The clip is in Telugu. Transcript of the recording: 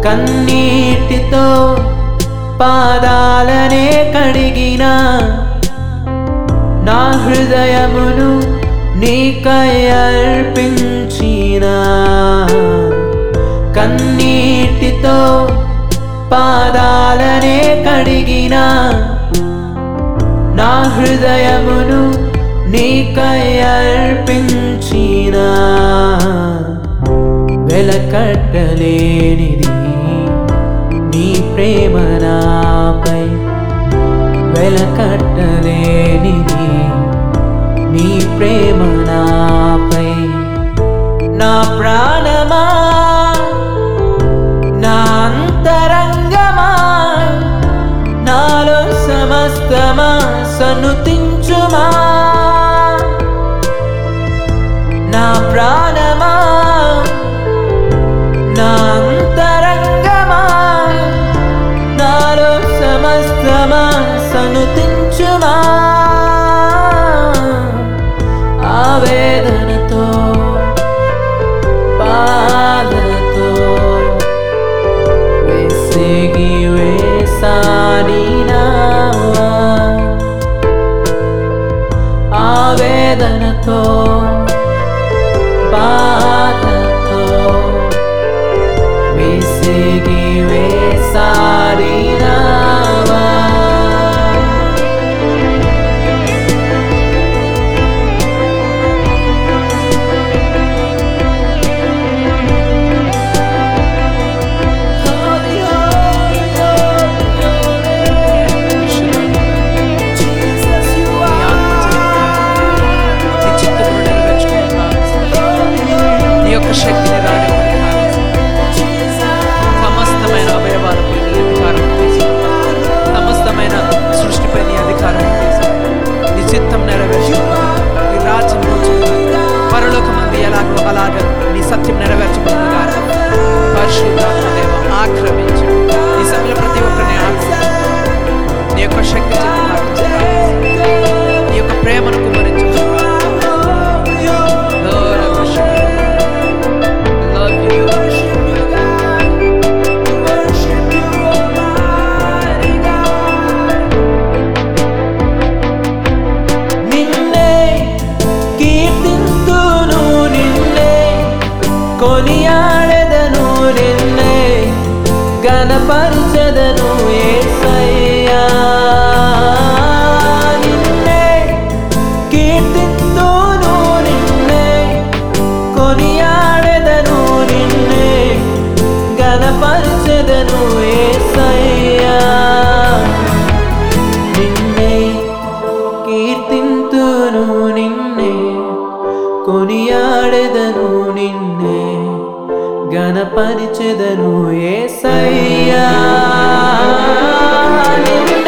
కన్నీటితో పాదాలనే కడిగిన నా హృదయమును నీకై అర్పించిన కన్నీటితో పాదాలనే కడిగిన నా హృదయమును నీకై అర్పించిన వెలకట్టలేనిది నీ ప్రేమ నాపై వెలకట్టలేనిది నీ ప్రేమ నాపై నా ప్రాణమా నా అంతరంగమా నాలో సమస్తమా సన్నుతించుమా నా ప్రాణమా నా అంతరంగమా నాలో సమస్తమా సన్నుతించుమా ఆవేదనతో బాధతో వేసిగి వేసాడినావా ఆవేదనతో బాధతో వేసిగి వేసాడినావా నీ చిత్తమును నెరవేర్చుకుని నీ యొక్క శక్తిని రాని సమస్తమైన అవయవాలపై నీ అధికారం తీసుకుని సమస్తమైన సృష్టిపై నీ అధికారం తీసుకుని నీ చిత్తం నెరవేర్చుకుని నీ రాజ్యం పరలోకమంది ఎలాగో అలాగ నీ సత్యం నెరవేర్చుకున్నగా పరిశుద్ధాత్మ దేవ ఆక్రమించి నీ సమయంలో ప్రతి ఒక్కరిని ఆక్రమించి నీ యొక్క శక్తి చేత నాకు నీ యొక్క ప్రేమను కుమరించు Lord, I worship you. Love you. నిన్నే కీర్తింతును నిన్నే కొనియాడెదను నిన్నే గణపరచెదను యేసయ్యా నిన్నే కీర్తింతును నిన్నే కొనియాడెదను నిన్నే గణపరచెదను యేసయ్యా నిన్నే కీర్తింతును నిన్నే కొనియాడెదను నిన్నే గణపరిచెదను ఏసయ్యా నిన్నే